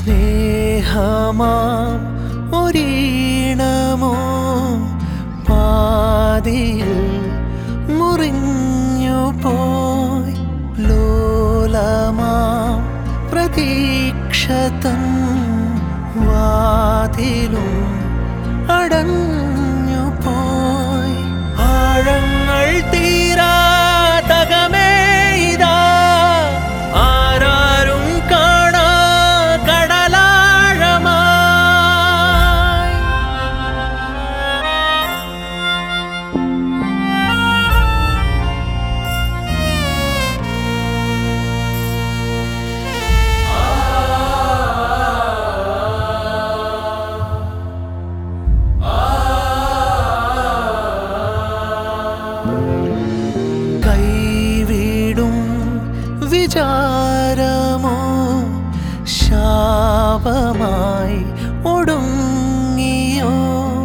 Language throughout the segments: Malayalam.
സ്നേഹമാം ഒരീണമോ പാതിയിൽ മുറിഞ്ഞു പോയി ലോലമാം പ്രതീക്ഷതൻ വാതിലും അടഞ്ഞു പോയി ആഴങ്ങൾ തീരാതകമേ ഇതാ ആരാരും കാണാ കടലാഴമായി കൈവിടും വിചാരമോ ശാപമായി ഒടുങ്ങിയോ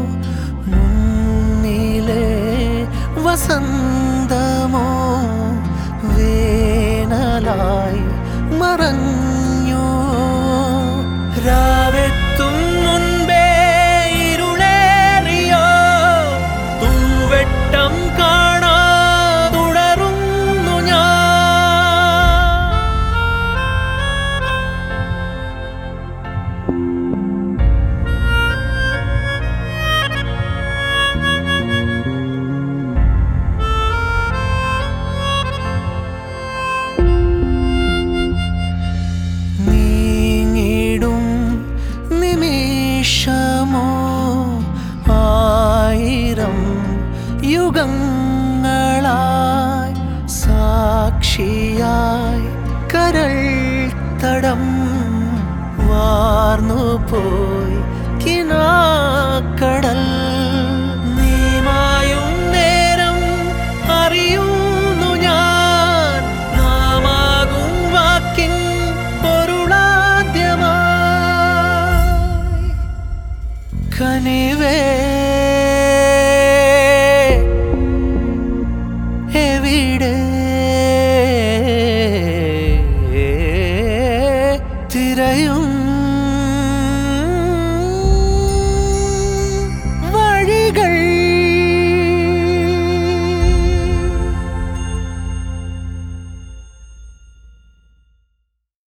മുന്നിലെ വസന്തമോ വേനലായി മറഞ്ഞു രാവെത്തും മുൻപേ ഇരുളേറിയോ തൂവെട്ടം കാണാ തുടരുന്നു ഞാൻ നീങ്ങിടും നിമിഷമോ ആയിരം യുഗങ്ങളായി സാക്ഷിയായി കരൾ തടം വാർന്നു പോയി കിനാക്കടൽ